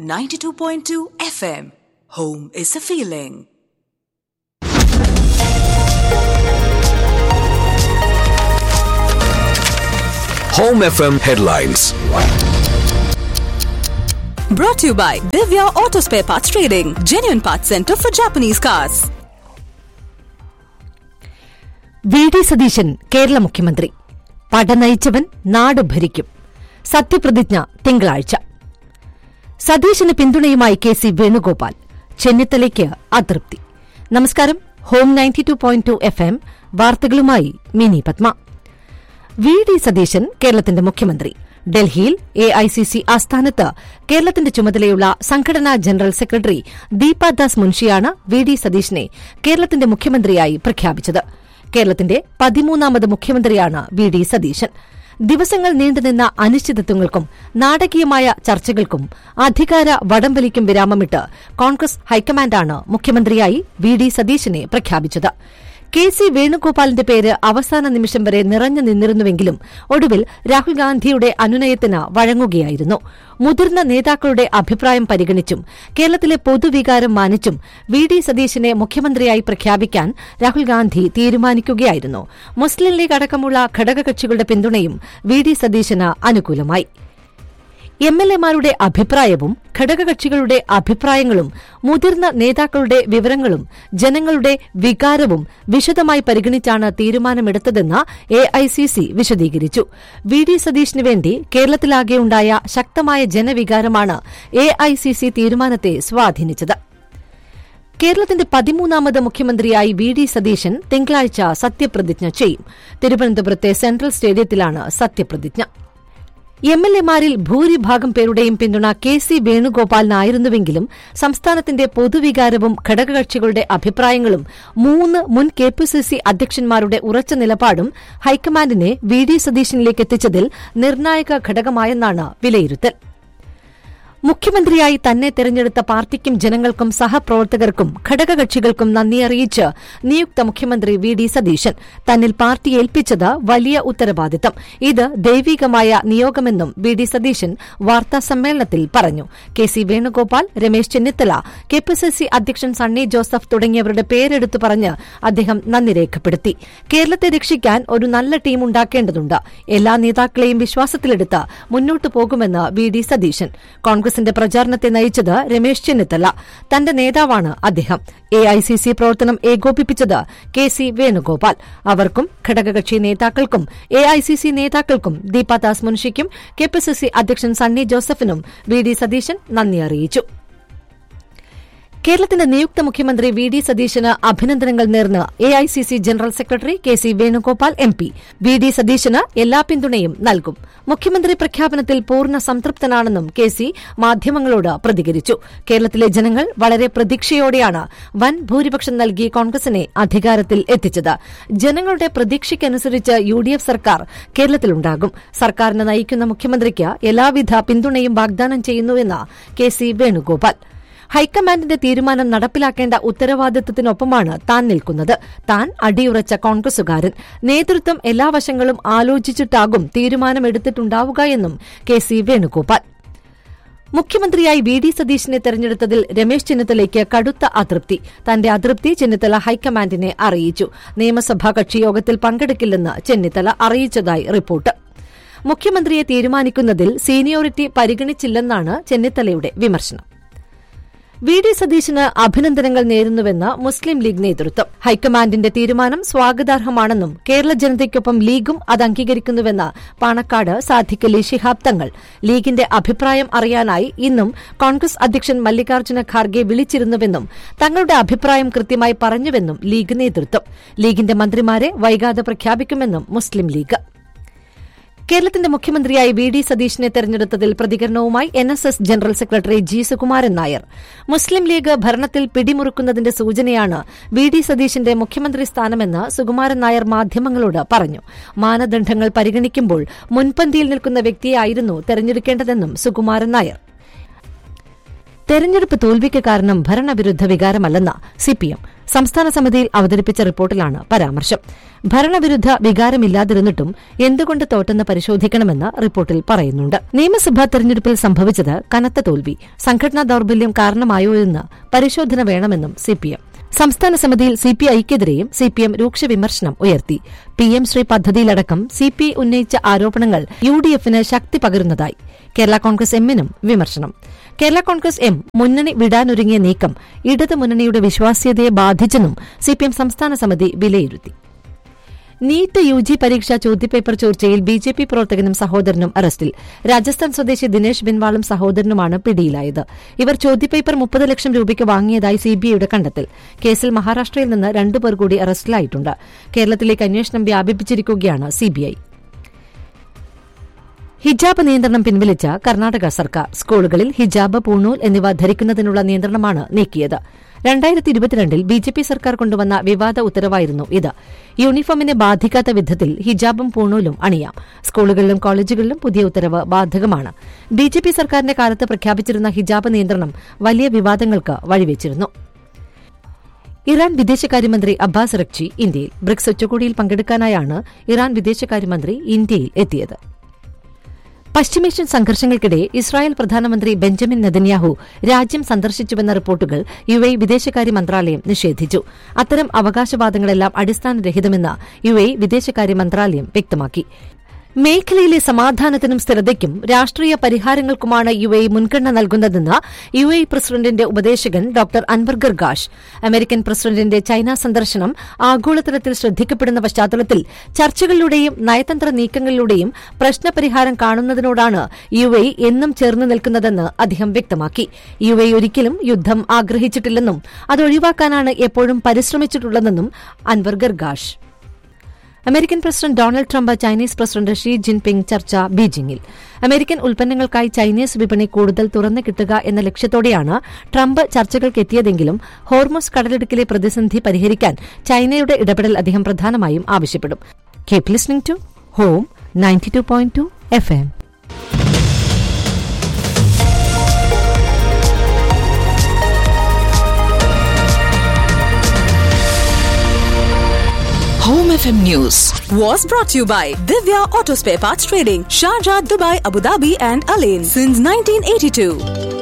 92.2 FM. Home is a feeling. Home FM headlines. Brought to you by Divya Auto Spare Parts Trading, genuine parts center for Japanese cars. V D Satheesan Kerala മുഖ്യമന്ത്രി പട നയിച്ചവൻ നാട് ഭരിക്കും സത്യപ്രതിജ്ഞ തിങ്കളാഴ്ച സതീശന് പിന്തുണയുമായി K C Venugopal ചെന്നിത്തലയ്ക്ക് അതൃപ്തി നമസ്കാരം home ninety two point two F M വാർത്തകളുമായി മിനി പത്മ വി ഡി സതീശൻ കേരളത്തിന്റെ മുഖ്യമന്ത്രി ഡൽഹിയിൽ എ ഐ സി സി ആസ്ഥാനത്ത് കേരളത്തിന്റെ ചുമതലയുള്ള സംഘടനാ ജനറൽ സെക്രട്ടറി ദീപാദാസ് മുൻഷിയാണ് വി ഡി സതീശനെ കേരളത്തിന്റെ മുഖ്യമന്ത്രിയായി പ്രഖ്യാപിച്ചത് കേരളത്തിന്റെ പതിമൂന്നാമത് മുഖ്യമന്ത്രിയാണ് വി ഡി സതീശൻ ദിവസങ്ങൾ നീണ്ടുനിന്ന അനിശ്ചിതത്വങ്ങൾക്കും നാടകീയമായ ചർച്ചകൾക്കും അധികാര വടംവലിക്കും വിരാമമിട്ട് കോൺഗ്രസ് ഹൈക്കമാൻഡാണ് മുഖ്യമന്ത്രിയായി വി ഡി സതീശനെ പ്രഖ്യാപിച്ചത് കെ സി വേണുഗോപാലിന്റെ പേര് അവസാന നിമിഷം വരെ നിറഞ്ഞു നിന്നിരുന്നുവെങ്കിലും ഒടുവിൽ രാഹുൽ ഗാന്ധിയുടെ അനുനയത്തിന് വഴങ്ങുകയായിരുന്നു മുതിർന്ന നേതാക്കളുടെ അഭിപ്രായം പരിഗണിച്ചും കേരളത്തിലെ പൊതുവികാരം മാനിച്ചും വി ഡി സതീശനെ മുഖ്യമന്ത്രിയായി പ്രഖ്യാപിക്കാൻ രാഹുൽ ഗാന്ധി തീരുമാനിക്കുകയായിരുന്നു മുസ്ലിം ലീഗ് അടക്കമുള്ള ഘടകകക്ഷികളുടെ പിന്തുണയും വി ഡി സതീശന് അനുകൂലമായി എം എൽ എമാരുടെ അഭിപ്രായവും ഘടകകക്ഷികളുടെ അഭിപ്രായങ്ങളും മുതിർന്ന നേതാക്കളുടെ വിവരങ്ങളും ജനങ്ങളുടെ വികാരവും വിശദമായി പരിഗണിച്ചാണ് തീരുമാനമെടുത്തതെന്ന് എ ഐ സി സി വിശദീകരിച്ചു വി ഡി സതീഷിന് വേണ്ടി കേരളത്തിലാകെയുണ്ടായ ശക്തമായ ജനവികാരമാണ് എ ഐ സി സി തീരുമാനത്തെ സ്വാധീനിച്ചത് കേരളത്തിന്റെ പതിമൂന്നാമത് മുഖ്യമന്ത്രിയായി വി ഡി സതീശൻ തിങ്കളാഴ്ച സത്യപ്രതിജ്ഞ ചെയ്യും തിരുവനന്തപുരത്തെ സെൻട്രൽ സ്റ്റേഡിയത്തിലാണ് സത്യപ്രതിജ്ഞ എം എൽ എമാരിൽ ഭൂരിഭാഗം പേരുടെയും പിന്തുണ കെ സി വേണുഗോപാലിനായിരുന്നുവെങ്കിലും സംസ്ഥാനത്തിന്റെ പൊതുവികാരവും ഘടകകക്ഷികളുടെ അഭിപ്രായങ്ങളും മൂന്ന് മുൻ കെ പി സി സി അധ്യക്ഷന്മാരുടെ ഉറച്ച നിലപാടും ഹൈക്കമാൻഡിനെ വി ഡി സതീശനിലേക്ക് എത്തിച്ചതിൽ നിർണായക ഘടകമായെന്നാണ് വിലയിരുത്തൽ മുഖ്യമന്ത്രിയായി തന്നെ തെരഞ്ഞെടുത്ത പാർട്ടിക്കും ജനങ്ങൾക്കും സഹപ്രവർത്തകർക്കും ഘടകകക്ഷികൾക്കും നന്ദി അറിയിച്ച് നിയുക്ത മുഖ്യമന്ത്രി വി ഡി സതീശൻ തന്നിൽ പാർട്ടി ഏൽപ്പിച്ചത് വലിയ ഉത്തരവാദിത്തം ഇത് ദൈവികമായ നിയോഗമെന്നും വി ഡി സതീശൻ വാർത്താസമ്മേളനത്തിൽ പറഞ്ഞു K C Venugopal Ramesh Chennithala K P C C അധ്യക്ഷൻ സണ്ണി ജോസഫ് തുടങ്ങിയവരുടെ പേരെടുത്തു പറഞ്ഞ് അദ്ദേഹം നന്ദി രേഖപ്പെടുത്തി കേരളത്തെ രക്ഷിക്കാൻ ഒരു നല്ല ടീം ഉണ്ടാക്കേണ്ടതുണ്ട് എല്ലാ നേതാക്കളെയും വിശ്വാസത്തിലെടുത്ത് മുന്നോട്ടു പോകുമെന്ന് വി ഡി സതീശൻ കോൺഗ്രസിന്റെ പ്രചാരണത്തെ നയിച്ചത് രമേശ് ചെന്നിത്തല തന്റെ നേതാവാണ് അദ്ദേഹം എ ഐ സി സി പ്രവർത്തനം ഏകോപിപ്പിച്ചത് കെ സി വേണുഗോപാൽ അവർക്കും ഘടകകക്ഷി നേതാക്കൾക്കും എ ഐ സി സി നേതാക്കൾക്കും ദീപാദാസ് മുൻഷിക്കും കെ പി സി സി അധ്യക്ഷൻ സണ്ണി ജോസഫിനും വി ഡി സതീശൻ നന്ദി അറിയിച്ചു കേരളത്തിന്റെ നിയുക്ത മുഖ്യമന്ത്രി വി ഡി സതീശന് അഭിനന്ദനങ്ങൾ നേർന്ന് A I C C general secretary K C Venugopal M P V D സതീശന് എല്ലാ പിന്തുണയും നൽകും മുഖ്യമന്ത്രി പ്രഖ്യാപനത്തിൽ പൂർണ്ണ സംതൃപ്തനാണെന്നും കെ സി മാധ്യമങ്ങളോട് പ്രതികരിച്ചു കേരളത്തിലെ ജനങ്ങൾ വളരെ പ്രതീക്ഷയോടെയാണ് വൻ ഭൂരിപക്ഷം നൽകി കോൺഗ്രസിനെ അധികാരത്തിൽ എത്തിച്ചത് ജനങ്ങളുടെ പ്രതീക്ഷയ്ക്കനുസരിച്ച് യു ഡി എഫ് സർക്കാർ കേരളത്തിലുണ്ടാകും സർക്കാരിനെ നയിക്കുന്ന മുഖ്യമന്ത്രിക്ക് എല്ലാവിധ പിന്തുണയും വാഗ്ദാനം ചെയ്യുന്നുവെന്ന് കെ സി വേണുഗോപാൽ ഹൈക്കമാൻഡിന്റെ തീരുമാനം നടപ്പിലാക്കേണ്ട ഉത്തരവാദിത്തത്തിനൊപ്പമാണ് താൻ നിൽക്കുന്നത് താൻ അടിയുറച്ച കോൺഗ്രസുകാരൻ നേതൃത്വം എല്ലാ വശങ്ങളും ആലോചിച്ചിട്ടാകും തീരുമാനമെടുത്തിട്ടുണ്ടാവുക എന്നും കെ സി വേണുഗോപാൽ മുഖ്യമന്ത്രിയായി വി ഡി സതീശിനെ തെരഞ്ഞെടുത്തതിൽ രമേശ് ചെന്നിത്തലയ്ക്ക് കടുത്ത അതൃപ്തി തന്റെ അതൃപ്തി ചെന്നിത്തല ഹൈക്കമാൻഡിനെ അറിയിച്ചു നിയമസഭാ കക്ഷിയോഗത്തിൽ പങ്കെടുക്കില്ലെന്ന് ചെന്നിത്തല അറിയിച്ചതായി റിപ്പോർട്ട് മുഖ്യമന്ത്രിയെ തീരുമാനിക്കുന്നതിൽ സീനിയോറിറ്റി പരിഗണിച്ചില്ലെന്നാണ് ചെന്നിത്തലയുടെ വിമർശനം വി ഡി സതീശന് അഭിനന്ദനങ്ങൾ നേരുന്നുവെന്ന് മുസ്ലിം ലീഗ് നേതൃത്വം ഹൈക്കമാൻഡിന്റെ തീരുമാനം സ്വാഗതാർഹമാണെന്നും കേരള ജനതയ്ക്കൊപ്പം ലീഗും അത് അംഗീകരിക്കുന്നുവെന്ന് പാണക്കാട് സാധിക്കലി ശിഹാബ് തങ്ങൾ ലീഗിന്റെ അഭിപ്രായം അറിയാനായി ഇന്നും കോൺഗ്രസ് അധ്യക്ഷൻ മല്ലികാർജ്ജുന ഖാർഗെ വിളിച്ചിരുന്നുവെന്നും തങ്ങളുടെ അഭിപ്രായം കൃത്യമായി പറഞ്ഞുവെന്നും ലീഗ് നേതൃത്വം ലീഗിന്റെ മന്ത്രിമാരെ വൈകാതെ പ്രഖ്യാപിക്കുമെന്നും മുസ്ലിം ലീഗ് കേരളത്തിന്റെ മുഖ്യമന്ത്രിയായി വി ഡി സതീശിനെ തെരഞ്ഞെടുത്തതിൽ പ്രതികരണവുമായി N S S general secretary G Sukumaran Nair Muslim League ഭരണത്തിൽ പിടിമുറുക്കുന്നതിന്റെ സൂചനയാണ് വി ഡി സതീശിന്റെ മുഖ്യമന്ത്രി സ്ഥാനമെന്ന് സുകുമാരൻ നായർ മാധ്യമങ്ങളോട് പറഞ്ഞു മാനദണ്ഡങ്ങൾ പരിഗണിക്കുമ്പോൾ മുൻപന്തിയിൽ നിൽക്കുന്ന വ്യക്തിയായിരുന്നു തെരഞ്ഞെടുക്കേണ്ടതെന്നും സുകുമാരൻ നായർ തെരഞ്ഞെടുപ്പ് തോൽവിക്ക് കാരണം ഭരണവിരുദ്ധ വികാരമല്ലെന്ന് സിപിഎം സംസ്ഥാന സമിതിയിൽ അവതരിപ്പിച്ച റിപ്പോർട്ടിലാണ് പരാമർശം ഭരണവിരുദ്ധ വികാരമില്ലാതിരുന്നിട്ടും എന്തുകൊണ്ട് തോറ്റെന്ന് പരിശോധിക്കണമെന്ന് റിപ്പോർട്ടിൽ പറയുന്നുണ്ട് നിയമസഭാ തെരഞ്ഞെടുപ്പിൽ സംഭവിച്ചത് കനത്ത തോൽവി സംഘടനാ ദൌർബല്യം കാരണമായോ എന്ന് പരിശോധന വേണമെന്നും സിപിഎം സംസ്ഥാന സമിതിയിൽ സി പി ഐക്കെതിരെയും സി പി എം രൂക്ഷ വിമർശനം ഉയർത്തി പി എം ശ്രീ പദ്ധതിയിലടക്കം സി പി ഐ ഉന്നയിച്ച ആരോപണങ്ങൾ യു ഡി എഫിന് ശക്തി പകരുന്നതായി കേരള കോൺഗ്രസ് എമ്മിനും വിമർശനം കേരള കോൺഗ്രസ് എം മുന്നണി വിടാനൊരുങ്ങിയ നീക്കം ഇടതു മുന്നണിയുടെ വിശ്വാസ്യതയെ ബാധിച്ചെന്നും സിപിഎം സംസ്ഥാന സമിതി വിലയിരുത്തി നീറ്റ് യു ജി പരീക്ഷാ ചോദ്യപേപ്പർ ചോർച്ചയിൽ ബി ജെ പി പ്രവർത്തകനും സഹോദരനും അറസ്റ്റിൽ രാജസ്ഥാൻ സ്വദേശി ദിനേശ് ബിൻവാളും സഹോദരനുമാണ് പിടിയിലായത് ഇവർ ചോദ്യപേപ്പർ മുപ്പത് ലക്ഷം രൂപയ്ക്ക് വാങ്ങിയതായി സിബിഐയുടെ കണ്ടെത്തൽ കേസിൽ മഹാരാഷ്ട്രയിൽ നിന്ന് രണ്ടുപേർ കൂടി അറസ്റ്റിലായിട്ടുണ്ട് കേരളത്തിലേക്ക് അന്വേഷണം വ്യാപിപ്പിച്ചിരിക്കുകയാണ് സിബിഐ ഹിജാബ് നിയന്ത്രണം പിൻവലിച്ച കർണാടക സർക്കാർ സ്കൂളുകളിൽ ഹിജാബ് പൂണൂൽ എന്നിവ ധരിക്കുന്നതിനുള്ള നിയന്ത്രണമാണ് നീക്കിയത് രണ്ടായിരത്തി ഇരുപത്തിരണ്ടിൽ ബി ജെ പി സർക്കാർ കൊണ്ടുവന്ന വിവാദ ഉത്തരവായിരുന്നു ഇത് യൂണിഫോമിനെ ബാധിക്കാത്ത വിധത്തിൽ ഹിജാബും പൂണൂലും അണിയാം സ്കൂളുകളിലും കോളേജുകളിലും പുതിയ ഉത്തരവ് ബാധകമാണ് ബി ജെ പി സർക്കാരിന്റെ കാലത്ത് പ്രഖ്യാപിച്ചിരുന്ന ഹിജാബ് നിയന്ത്രണം വലിയ വിവാദങ്ങൾക്ക് വഴിവെച്ചിരുന്നു ഇറാൻ വിദേശകാര്യമന്ത്രി അബ്ബാസ് റക്ചി ഇന്ത്യയിൽ ബ്രിക്സ് ഉച്ചകോടിയിൽ പങ്കെടുക്കാനായാണ് ഇറാൻ വിദേശകാര്യമന്ത്രി ഇന്ത്യയിൽ എത്തിയത് പശ്ചിമേഷ്യൻ സംഘർഷങ്ങൾക്കിടെ ഇസ്രായേൽ പ്രധാനമന്ത്രി ബെഞ്ചമിൻ നെതന്യാഹു രാജ്യം സന്ദർശിച്ചുവെന്ന റിപ്പോർട്ടുകൾ യു എ വിദേശകാര്യ മന്ത്രാലയം നിഷേധിച്ചു അത്തരം അവകാശവാദങ്ങളെല്ലാം അടിസ്ഥാനരഹിതമെന്ന് യു എ വിദേശകാര്യ മന്ത്രാലയം വ്യക്തമാക്കി മേഖലയിലെ സമാധാനത്തിനും സ്ഥിരതയ്ക്കും രാഷ്ട്രീയ പരിഹാരങ്ങൾക്കുമാണ് യു എ മുൻഗണന നൽകുന്നതെന്ന് യു എ പ്രസിഡന്റിന്റെ ഉപദേശകൻ ഡോക്ടർ അൻവർ ഗർഗാഷ് അമേരിക്കൻ പ്രസിഡന്റിന്റെ ചൈന സന്ദർശനം ആഗോളതലത്തിൽ ശ്രദ്ധിക്കപ്പെടുന്ന പശ്ചാത്തലത്തിൽ ചർച്ചകളിലൂടെയും നയതന്ത്ര നീക്കങ്ങളിലൂടെയും പ്രശ്നപരിഹാരം കാണുന്നതിനോടാണ് യു എ എന്നും ചേർന്ന് നിൽക്കുന്നതെന്ന് അദ്ദേഹം വ്യക്തമാക്കി യു എ ഒരിക്കലും യുദ്ധം ആഗ്രഹിച്ചിട്ടില്ലെന്നും അത് ഒഴിവാക്കാനാണ് എപ്പോഴും പരിശ്രമിച്ചിട്ടുള്ളതെന്നും Anwar Gargash American president Donald Trump Chinese president Xi Jinping ചർച്ച ബീജിംഗിൽ അമേരിക്കൻ ഉൽപ്പന്നങ്ങൾക്കായി ചൈനീസ് വിപണി കൂടുതൽ തുറന്നു കിട്ടുക എന്ന ലക്ഷ്യത്തോടെയാണ് ട്രംപ് ചർച്ചകൾക്കെത്തിയതെങ്കിലും ഹോർമോസ് കടലിടുക്കിലെ പ്രതിസന്ധി പരിഹരിക്കാൻ ചൈനയുടെ ഇടപെടൽ അദ്ദേഹം പ്രധാനമായും ആവശ്യപ്പെടും keep listening to home ninety two point two F M Home FM News was brought to you by Divya Auto Spare Parts Trading, Sharjah, Dubai, Abu Dhabi, and Alain since 1982.